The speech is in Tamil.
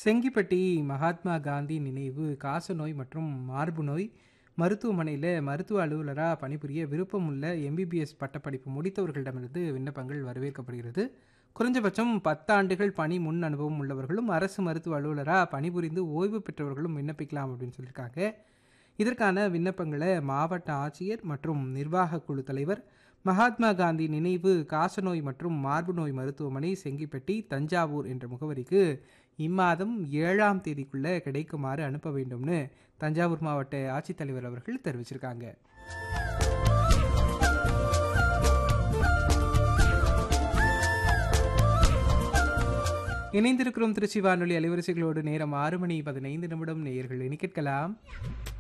செங்கிப்பட்டி மகாத்மா காந்தி நினைவு காசநோய் மற்றும் மார்பு நோய் மருத்துவமனையில் மருத்துவ அலுவலராக பணிபுரிய விருப்பமுள்ள எம்பிபிஎஸ் பட்டப்படிப்பு முடித்தவர்களிடமிருந்து விண்ணப்பங்கள் வரவேற்கப்படுகிறது குறைஞ்சபட்சம் பத்தாண்டுகள் பணி முன் அனுபவம் உள்ளவர்களும் அரசு மருத்துவ அலுவலராக பணிபுரிந்து ஓய்வு பெற்றவர்களும் விண்ணப்பிக்கலாம் அப்படின்னு சொல்லியிருக்காங்க இதற்கான விண்ணப்பங்களை மாவட்ட ஆட்சியர் மற்றும் நிர்வாக குழு தலைவர் மகாத்மா காந்தி நினைவு காசநோய் மற்றும் மார்பு நோய் மருத்துவமனை செங்கிப்பட்டி தஞ்சாவூர் என்ற முகவரிக்கு இம்மாதம் ஏழாம் தேதிக்குள்ள கிடைக்குமாறு அனுப்ப வேண்டும்னு தஞ்சாவூர் மாவட்ட ஆட்சித்தலைவர் அவர்கள் தெரிவிச்சிருக்காங்க இணைந்திருக்கிறோம் திருச்சி வானொலி அலைவரிசைகளோடு நேரம் ஆறு மணி பதினைந்து நிமிடம் நேயர்கள் இனி கேட்கலாம்